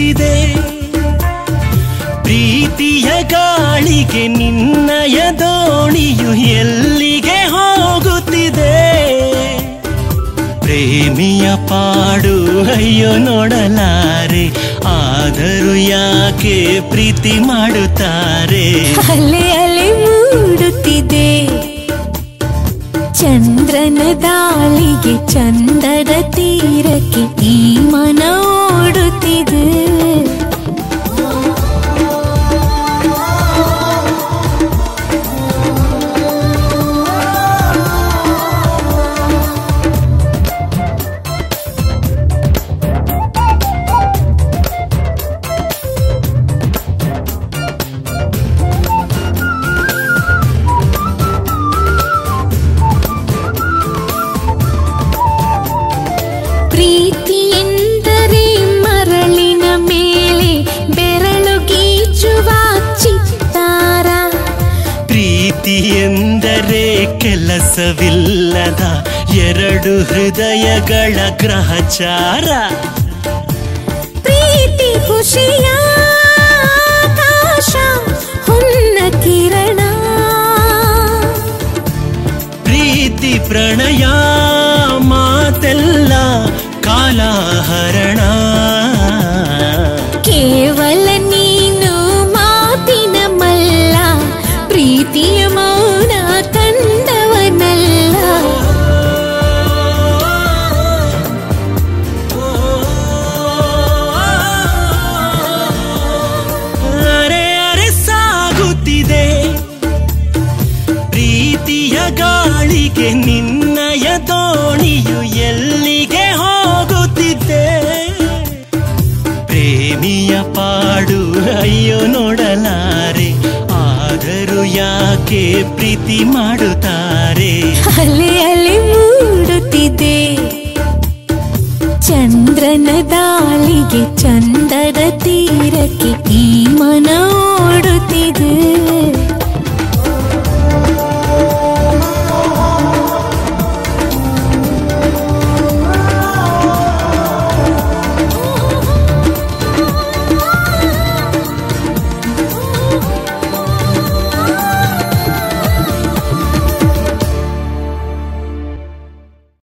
ಸಾಗುತ್ತಿದೆ ಪ್ರೀತಿಯ ಗಾಳಿಗೆ ನಿನ್ನಯ ದೋಣಿಯು ಎಲ್ಲಿಗೆ ಹೋಗುತ್ತಿದೆ ಪ್ರೇಮಿಯ ಪಾಡು ಅಯ್ಯೋ ನೋಡಲಾರೆ ಆದರೂ ಯಾಕೆ ಪ್ರೀತಿ ಮಾಡುತ್ತಾರೆ ಅಲೆ ಅಲೆ ಮೂಡುತ್ತಿದೆ ಚಂದ್ರನ ದಾಳಿಗೆ ಚಂದದ ತೀರಕ್ಕೆ ಈ ಮನ ಓಡುತ್ತಿದೆ ಪ್ರೀತಿ ಎಂದರೆ ಮರಳಿನ ಮೇಲೆ ಬೆರಳು ಗೀಚುವ ಚಿತ್ತಾರ ಪ್ರೀತಿ ಎಂದರೆ ಕೆಲಸವಿಲ್ಲದ ಎರಡು ಹೃದಯಗಳ ಗ್ರಹಚಾರ ಪ್ರೀತಿ ಖುಷಿಯ ಆಕಾಶ ಹೊನ್ನ ಕಿರಣ ಪ್ರೀತಿ ಪ್ರಣಯ ಮಾತೆಲ್ಲ ಕಾಲಹರಣ ಕೇವಲ ನೀನು ಮಾತಿನ ಮಲ್ಲ ಪ್ರೀತಿಯ ಮೌನ ಕಂಡವನಲ್ಲ ಅರೆ ಅರೆ ಸಾಗುತ್ತಿದೆ ಪ್ರೀತಿಯ ಗಾಳಿಗೆ ನಿನ್ನಯ ದೋಣಿಯು ಎಲ್ಲಿಗೆ ಹೋಗುತ್ತಿದೆ ಪ್ರೇಮಿಯ ಪಾಡು ಅಯ್ಯೋ ನೋಡಲಾರೆ ಆದರೂ ಯಾಕೆ ಪ್ರೀತಿ ಮಾಡುತ್ತಾರೆ ಅಲೆ ಅಲೆ ಮೂಡುತ್ತಿದೆ ಚಂದ್ರನ ದಾಳಿಗೆ ಚಂದದ ತೀರಕ್ಕೆ ಈ ಮನ ಓಡುತ್ತಿದೆ